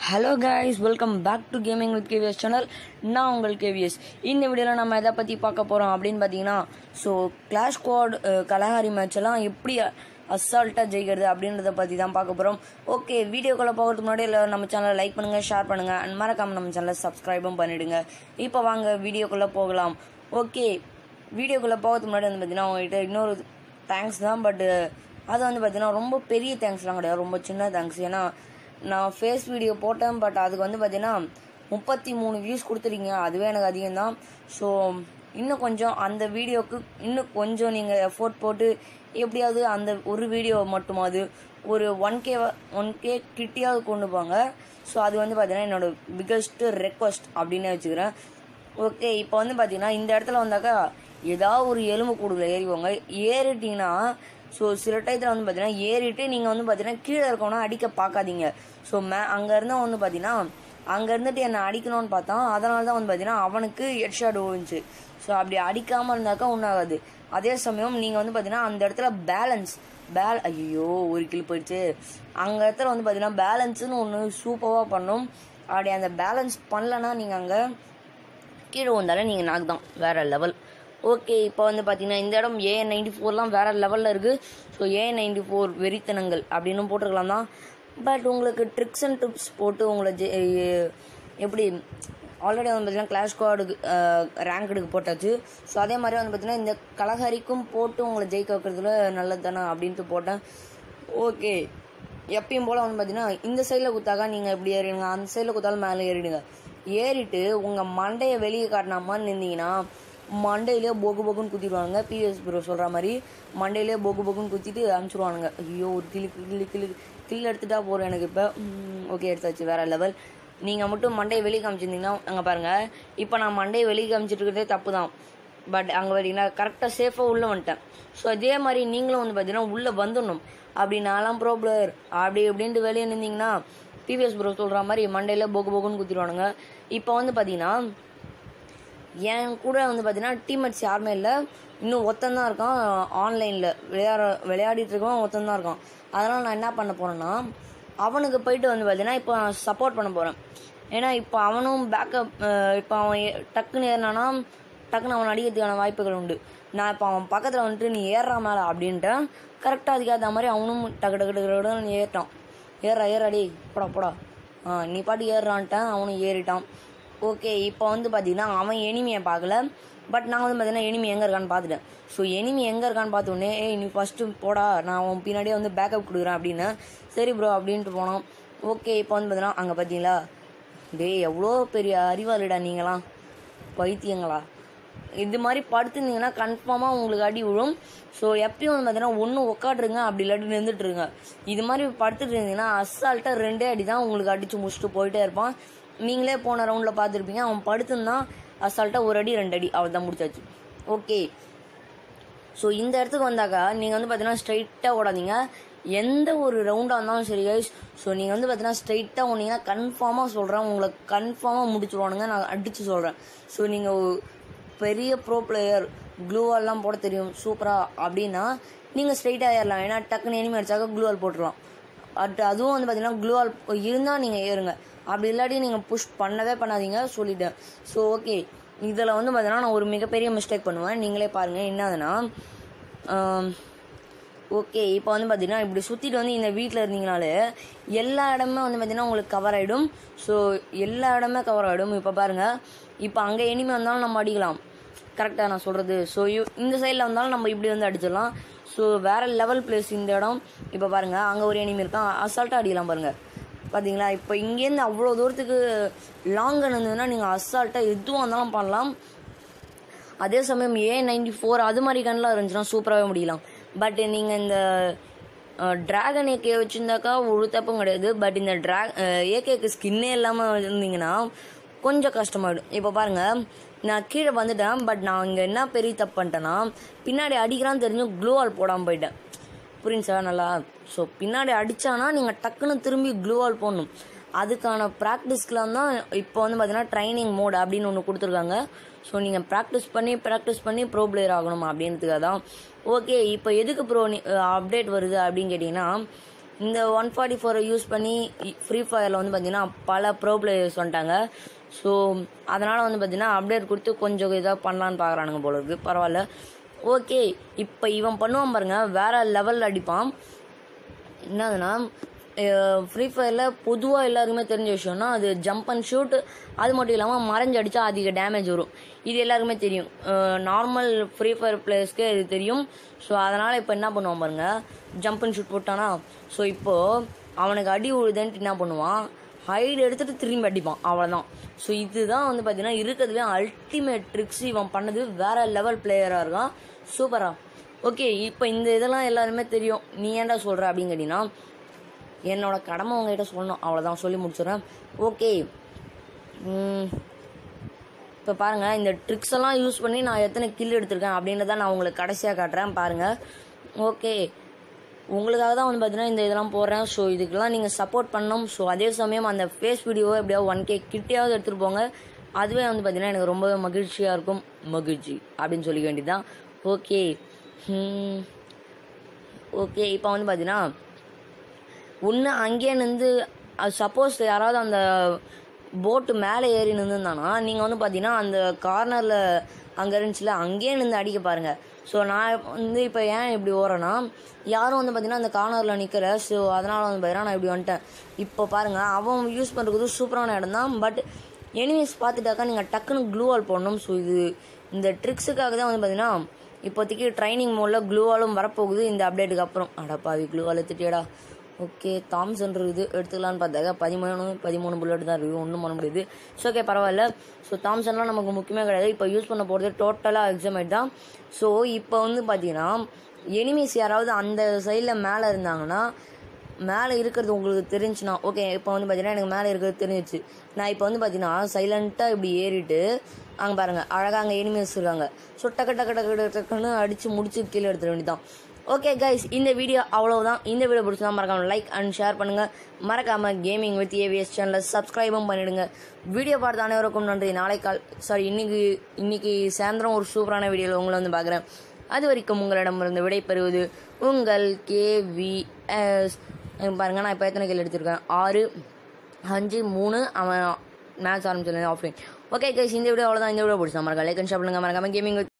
hello guys welcome back to gaming with KVS channel நான் உங்கள் KVS இந்த வீடியோவில் நம்ம எதை பற்றி பார்க்க போகிறோம் அப்படின்னு பார்த்தீங்கன்னா so clash squad Kalahari match எல்லாம் எப்படி அசால்ட்டாக ஜெயிக்கிறது அப்படின்றத பற்றி தான் பார்க்க போகிறோம் ஓகே வீடியோக்குள்ளே போகிறதுக்கு முன்னாடி இல்லை நம்ம சேனலை லைக் பண்ணுங்கள் ஷேர் பண்ணுங்கள் அண்ட் மறக்காம நம்ம சேனலை சப்ஸ்கிரைபும் பண்ணிவிடுங்க இப்போ வாங்க வீடியோக்குள்ளே போகலாம் ஓகே வீடியோக்குள்ளே போகிறதுக்கு முன்னாடி வந்து பார்த்தீங்கன்னா உங்ககிட்ட இன்னொரு தேங்க்ஸ் தான் பட்டு அது வந்து பார்த்தீங்கன்னா ரொம்ப பெரிய தேங்க்ஸ்லாம் கிடையாது ரொம்ப சின்ன தேங்க்ஸ் ஏன்னா நான் ஃபேஸ் வீடியோ போட்டேன் பட் அதுக்கு வந்து பார்த்தீங்கன்னா முப்பத்தி மூணு வியூஸ் கொடுத்துருக்கீங்க அதுவே எனக்கு அதிகம் தான் ஸோ இன்னும் கொஞ்சம் அந்த வீடியோக்கு இன்னும் கொஞ்சம் நீங்கள் எஃபோர்ட் போட்டு எப்படியாவது அந்த ஒரு வீடியோ மட்டுமாவது ஒரு ஒன் கே ஒன் கே கிட்டியாவது கொண்டு போங்க ஸோ அது வந்து பார்த்தீங்கன்னா என்னோட பிக்கஸ்ட் ரெக்வஸ்ட் அப்படின்னு வச்சுக்கிறேன் ஓகே இப்போ வந்து பார்த்தீங்கன்னா இந்த இடத்துல வந்தாக்கா ஏதாவது ஒரு எலும்பு கூடுதல் ஏறிவோங்க ஏறிட்டிங்கன்னா ஸோ சில டயத்தில் வந்து பார்த்தீங்கன்னா ஏறிட்டு நீங்கள் வந்து பார்த்தீங்கன்னா கீழே இருக்கவனா அடிக்க பார்க்காதீங்க ஸோ மே அங்கே இருந்தவன் வந்து பார்த்தீங்கன்னா அங்கே இருந்துட்டு என்னை அடிக்கணும்னு பார்த்தான் அதனால தான் வந்து பார்த்தீங்கன்னா அவனுக்கு ஹெட்ஷாட் விழுந்துச்சு ஸோ அப்படி அடிக்காமல் இருந்தாக்கா ஒன்றாகாது அதே சமயம் நீங்கள் வந்து பார்த்தீங்கன்னா அந்த இடத்துல பேலன்ஸ் பேல் ஐயோ ஒரு கில் போயிடுச்சு அங்கே இடத்துல வந்து பார்த்தீங்கன்னா பேலன்ஸுன்னு ஒன்று சூப்பராக பண்ணும் அப்படி அந்த பேலன்ஸ் பண்ணலன்னா நீங்கள் அங்கே கீழே வந்தாலே நீங்கள் நாக் தான் வேறு லெவல் ஓகே இப்போ வந்து பார்த்தீங்கன்னா இந்த இடம் ஏ நைன்டி ஃபோர்லாம் வேறு லெவலில் இருக்குது ஸோ ஏ நைன்டி ஃபோர் வெறித்தனங்கள் அப்படின்னு போட்டிருக்கலாம் தான் பட் உங்களுக்கு ட்ரிக்ஸ் அண்ட் டிப்ஸ் போட்டு உங்களை ஜெ எப்படி ஆல்ரெடி வந்து பார்த்தீங்கன்னா கிளாஷ் கார்டுக்கு ரேங்க் எடுக்க போட்டாச்சு ஸோ அதே மாதிரி வந்து பார்த்தீங்கன்னா இந்த கலஹரிக்கும் போட்டு உங்களை ஜெயிக்க வைக்கிறதுல நல்லது தானே அப்படின்ட்டு போட்டேன் ஓகே எப்பயும் போல் வந்து பார்த்தீங்கன்னா இந்த சைடில் குத்தாக்கா நீங்கள் எப்படி ஏறிடுங்க அந்த சைடில் குத்தாலும் மேலே ஏறிடுங்க ஏறிட்டு உங்கள் மண்டையை வெளியே காட்டின மாதிரி நின்றீங்கன்னா மண்டையிலே போகு போகுன்னு குத்திடுவானுங்க பிஎஸ் ப்ரோ சொல்கிற மாதிரி மண்டையிலே போகு போகுன்னு குத்திட்டு அனுப்பிச்சிடுவானுங்க ஐயோ ஒரு கிளி கிளி கிளி கில் எடுத்துட்டா போகிறோம் எனக்கு இப்போ ஓகே எடுத்தாச்சு வேறு லெவல் நீங்கள் மட்டும் மண்டையை வெளியே காமிச்சிருந்தீங்கன்னா அங்கே பாருங்கள் இப்போ நான் மண்டையை வெளியே காமிச்சிட்டு இருக்கிறதே தப்பு தான் பட் அங்கே பார்த்தீங்கன்னா கரெக்டாக சேஃபாக உள்ளே வந்துட்டேன் ஸோ அதே மாதிரி நீங்களும் வந்து பார்த்தீங்கன்னா உள்ளே வந்துடணும் அப்படி நாலாம் ப்ரோ பிளேயர் அப்படி இப்படின்ட்டு வெளியே நின்றீங்கன்னா பிவிஎஸ் ப்ரோ சொல்கிற மாதிரி மண்டையில் போக்கு போக்குன்னு குத்திடுவானுங்க இப்போ வந்து பார்த்தீங்கன்னா என் கூட வந்து பார்த்தீங்கன்னா டீம்மேட்ஸ் யாருமே இல்லை இன்னும் ஒருத்தன் தான் இருக்கான் ஆன்லைனில் விளையாட விளையாடிட்டு இருக்கவன் ஒருத்தன் தான் இருக்கான் அதனால் நான் என்ன பண்ண போகிறேன்னா அவனுக்கு போயிட்டு வந்து பார்த்தீங்கன்னா இப்போ நான் சப்போர்ட் பண்ண போகிறேன் ஏன்னா இப்போ அவனும் பேக்கப் இப்போ அவன் ஏ- டக்குன்னு ஏறினானா டக்குன்னு அவன் அடிக்கிறதுக்கான வாய்ப்புகள் உண்டு நான் இப்போ அவன் பக்கத்தில் வந்துட்டு நீ ஏறுறா மேலே அப்படின்ட்டு கரெக்டாக அதுக்கேற்ற மாதிரி அவனும் டக்கு டக்கு டக்கு டக்குன்னு ஏறிட்டான் ஏறா ஏறாடி போடா போடா ஆ நீ பாட்டு ஏறுறான்ட்டான் அவனும் ஏறிட்டான் ஓகே இப்போ வந்து பார்த்தீங்கன்னா அவன் எனிமியை பார்க்கல பட் நான் வந்து பார்த்தீங்கன்னா எனிமி எங்கே இருக்கான்னு பார்த்துட்டேன் ஸோ எனிமி எங்கே இருக்கான்னு பார்த்தோன்னே ஏய் நீ ஃபஸ்ட்டு போடா நான் அவன் பின்னாடியே வந்து பேக்கப் கொடுக்குறேன் அப்படின்னு சரி ப்ரோ அப்படின்ட்டு போனோம் ஓகே இப்போ வந்து பார்த்தீங்கன்னா அங்கே பார்த்தீங்களா டேய் எவ்வளோ பெரிய அறிவாளிடா நீங்களாம் பைத்தியங்களா இது மாதிரி படுத்துருந்தீங்கன்னா கன்ஃபார்மாக உங்களுக்கு அடி விழும் ஸோ எப்பயும் வந்து பார்த்தீங்கன்னா ஒன்று உட்காடுருங்க அப்படி இல்லாட்டி நின்றுட்டு இருங்க இது மாதிரி படுத்துட்டு இருந்தீங்கன்னா அசால்ட்டாக ரெண்டே அடி தான் உங்களுக்கு அடித்து முடிச்சுட்டு போயிட்டே இருப்பான் நீங்களே போன ரவுண்டில் பார்த்துருப்பீங்க அவன் படுத்துருந்தான் அசால்ட்டாக ஒரு அடி ரெண்டு அடி அவள் தான் முடிச்சாச்சு ஓகே ஸோ இந்த இடத்துக்கு வந்தாக்கா நீங்கள் வந்து பார்த்தீங்கன்னா ஸ்ட்ரைட்டாக ஓடாதீங்க எந்த ஒரு ரவுண்டாக இருந்தாலும் சரி கைஸ் ஸோ நீங்கள் வந்து பார்த்தீங்கன்னா ஸ்ட்ரைட்டாக ஓனீங்கன்னா கன்ஃபார்மாக சொல்கிறேன் உங்களை கன்ஃபார்மாக முடிச்சுருவானுங்க நான் அடித்து சொல்கிறேன் ஸோ நீங்கள் பெரிய ப்ரோ பிளேயர் க்ளூவால்லாம் போட தெரியும் சூப்பராக அப்படின்னா நீங்கள் ஸ்ட்ரைட்டாக ஏறலாம் ஏன்னா டக்குன்னு எனிமி அடிச்சாக்க க்ளூவால் போட்டுடலாம் பட் அதுவும் வந்து பார்த்தீங்கன்னா க்ளூவால் இருந்தால் நீங்கள் ஏறுங்க அப்படி இல்லாட்டி நீங்கள் புஷ் பண்ணவே பண்ணாதீங்க சொல்லிட்டேன் ஸோ ஓகே இதில் வந்து பார்த்தீங்கன்னா நான் ஒரு மிகப்பெரிய மிஸ்டேக் பண்ணுவேன் நீங்களே பாருங்கள் என்னதுன்னா ஓகே இப்போ வந்து பார்த்தீங்கன்னா இப்படி சுற்றிட்டு வந்து இந்த வீட்டில் இருந்தீங்கனாலே எல்லா இடமே வந்து பார்த்தீங்கன்னா உங்களுக்கு கவர் ஆகிடும் ஸோ எல்லா இடமே கவர் ஆகிடும் இப்போ பாருங்கள் இப்போ அங்கே எனிமே வந்தாலும் நம்ம அடிக்கலாம் கரெக்டாக நான் சொல்கிறது ஸோ இந்த சைடில் வந்தாலும் நம்ம இப்படி வந்து அடிச்சிடலாம் ஸோ வேறு லெவல் பிளேஸ் இந்த இடம் இப்போ பாருங்கள் அங்கே ஒரு எனிமி இருக்கான் அசால்ட்டாக அடிக்கலாம் பாருங்கள் பார்த்தீங்களா இப்போ இங்கேருந்து அவ்வளோ தூரத்துக்கு லாங் இருந்ததுன்னா நீங்கள் அசால்ட்டாக எதுவாக இருந்தாலும் பண்ணலாம் அதே சமயம் ஏ நைன்டி ஃபோர் அது மாதிரி கன்லாம் இருந்துச்சுன்னா சூப்பராகவே முடியலாம் பட் நீங்கள் இந்த ட்ராகன் ஏகே வச்சுருந்தாக்கா ஒரு தப்பும் கிடையாது பட் இந்த ட்ரா ஏகேக்கு ஸ்கின்னே இல்லாமல் இருந்தீங்கன்னா கொஞ்சம் கஷ்டமாயிடும் இப்போ பாருங்கள் நான் கீழே வந்துட்டேன் பட் நான் இங்கே என்ன பெரிய தப்பு பண்ணிட்டேன்னா பின்னாடி அடிக்கிறான்னு தெரிஞ்சு க்ளூவால் போடாமல் போயிட்டேன் புரியுங்களா நல்லா ஸோ பின்னாடி அடித்தானா நீங்கள் டக்குன்னு திரும்பி க்ளூவால் போடணும் அதுக்கான ப்ராக்டிஸ்க்கெலாம் தான் இப்போ வந்து பார்த்தீங்கன்னா ட்ரைனிங் மோட் அப்படின்னு ஒன்று கொடுத்துருக்காங்க ஸோ நீங்கள் ப்ராக்டிஸ் பண்ணி ப்ராக்டிஸ் பண்ணி ப்ரோ பிளேயர் ஆகணும் அப்படின்றதுக்காக தான் ஓகே இப்போ எதுக்கு ப்ரோ அப்டேட் வருது அப்படின்னு கேட்டிங்கன்னா இந்த ஒன் ஃபார்ட்டி ஃபோரை யூஸ் பண்ணி ஃப்ரீ ஃபயரில் வந்து பார்த்தீங்கன்னா பல ப்ரோ பிளேயர்ஸ் வந்துட்டாங்க ஸோ அதனால் வந்து பார்த்தீங்கன்னா அப்டேட் கொடுத்து கொஞ்சம் இதாக பண்ணலான்னு பார்க்குறானுங்க போல இருக்கு பரவாயில்ல ஓகே இப்போ இவன் பண்ணுவான் பாருங்க வேற லெவலில் அடிப்பான் என்னதுன்னா ஃப்ரீ ஃபயரில் பொதுவாக எல்லாருக்குமே தெரிஞ்ச விஷயம்னா அது ஜம்ப் அண்ட் ஷூட் அது மட்டும் இல்லாமல் மறைஞ்சு அடித்தா அதிக டேமேஜ் வரும் இது எல்லாருக்குமே தெரியும் நார்மல் ஃப்ரீ ஃபயர் பிளேயர்ஸ்க்கே இது தெரியும் ஸோ அதனால் இப்போ என்ன பண்ணுவான் பாருங்க ஜம்ப் அண்ட் ஷூட் போட்டானா ஸோ இப்போது அவனுக்கு அடி உழுதுன்ட்டு என்ன பண்ணுவான் ஹைடு எடுத்துட்டு திரும்பி அடிப்பான் அவ்வளோதான் ஸோ இதுதான் வந்து பார்த்தீங்கன்னா இருக்கிறதுலே அல்டிமேட் ட்ரிக்ஸ் இவன் பண்ணது வேற லெவல் பிளேயராக இருக்கான் சூப்பரா ஓகே இப்போ இந்த இதெல்லாம் எல்லாருமே தெரியும் நீ ஏன்டா சொல்கிற அப்படின்னு கேட்டிங்கன்னா என்னோட கடமை உங்ககிட்ட சொல்லணும் அவ்வளோதான் சொல்லி முடிச்சிடுறேன் ஓகே இப்போ பாருங்கள் இந்த ட்ரிக்ஸ் எல்லாம் யூஸ் பண்ணி நான் எத்தனை கில் எடுத்திருக்கேன் அப்படின்றத நான் உங்களுக்கு கடைசியாக காட்டுறேன் பாருங்கள் ஓகே உங்களுக்காக தான் வந்து பார்த்தீங்கன்னா இந்த இதெல்லாம் போடுறேன் ஸோ இதுக்கெல்லாம் நீங்கள் சப்போர்ட் பண்ணணும் ஸோ அதே சமயம் அந்த ஃபேஸ் வீடியோவை எப்படியாவது ஒன் கே கிட்டேயாவது எடுத்துகிட்டு போங்க அதுவே வந்து பார்த்தீங்கன்னா எனக்கு ரொம்பவே மகிழ்ச்சியாக இருக்கும் மகிழ்ச்சி அப்படின்னு சொல்லிக்க வேண்டியதுதான் ஓகே ஓகே இப்போ வந்து பார்த்தீங்கன்னா ஒன்று அங்கேயே நின்று சப்போஸ் யாராவது அந்த போட்டு மேலே ஏறி நின்றுந்தானா நீங்கள் வந்து பார்த்தீங்கன்னா அந்த கார்னரில் அங்கே இருந்துச்சுல அங்கேயே நின்று அடிக்க பாருங்கள் ஸோ நான் வந்து இப்போ ஏன் இப்படி ஓடுறேன்னா யாரும் வந்து பார்த்தீங்கன்னா அந்த கார்னரில் நிற்கல ஸோ அதனால் வந்து பார்த்தீங்கன்னா நான் இப்படி வந்துட்டேன் இப்போ பாருங்கள் அவன் யூஸ் பண்ணுறது சூப்பரான இடம் தான் பட் எனிமீஸ் பார்த்துட்டாக்கா நீங்கள் டக்குன்னு க்ளூ வால் போடணும் ஸோ இது இந்த ட்ரிக்ஸுக்காக தான் வந்து பார்த்தீங்கன்னா இப்போதைக்கு ட்ரைனிங் மோடில் க்ளூவாலும் வரப்போகுது இந்த அப்டேட்டுக்கு அப்புறம் அடப்பாவி க்ளூவால் எடுத்துட்டியடா ஓகே தாம்சன் இருக்குது எடுத்துக்கலான்னு பார்த்தாக்க பதிமூணு பதிமூணு புல்லட் தான் இருக்குது ஒன்றும் பண்ண முடியாது ஸோ ஓகே பரவாயில்ல ஸோ தாம்சன்லாம் நமக்கு முக்கியமே கிடையாது இப்போ யூஸ் பண்ண போகிறது டோட்டலாக எக்ஸாமைட் தான் ஸோ இப்போ வந்து பார்த்தீங்கன்னா எனிமீஸ் யாராவது அந்த சைடில் மேலே இருந்தாங்கன்னா மேலே இருக்கிறது உங்களுக்கு தெரிஞ்சுன்னா ஓகே இப்போ வந்து பார்த்தீங்கன்னா எனக்கு மேலே இருக்கிறது தெரிஞ்சிச்சு நான் இப்போ வந்து பார்த்தீங்கன்னா சைலண்ட்டாக இப்படி ஏறிட்டு அங்கே பாருங்கள் அழகாக அங்கே எனிமீஸ் இருக்காங்க ஸோ டக்கு டக்கு டக்கு டக்குன்னு அடித்து முடிச்சு கீழே எடுத்துட வேண்டியதான் ஓகே கைஸ் இந்த வீடியோ அவ்வளவுதான் இந்த வீடியோ பிடிச்சா மறக்காம லைக் அண்ட் ஷேர் பண்ணுங்க மறக்காம கேமிங் வித் ஏவிஎஸ் சேனலை சப்ஸ்கிரைபும் பண்ணிடுங்க வீடியோ பார்த்த அனைவருக்கும் நன்றி நாளை கால் சாரி இன்னைக்கு இன்னைக்கு சாயந்தரம் ஒரு சூப்பரான வீடியோவில் உங்களை வந்து பார்க்குறேன் அது வரைக்கும் உங்களிடமிருந்து விடைபெறுவது உங்கள் கேவிஎஸ் பாருங்க நான் இப்போ எத்தனை கேள்வி எடுத்திருக்கேன் ஆறு அஞ்சு மூணு அவன் மேட்ச் ஆரம்பிச்சிருந்தேன் ஆஃப்லைன் ஓகே கைஸ் இந்த வீடியோ அவ்வளோதான் இந்த வீடியோ பிடிச்சா மறக்காம லைக் அண்ட் ஷேர் பண்ணுங்க மறக்காம கேமிங்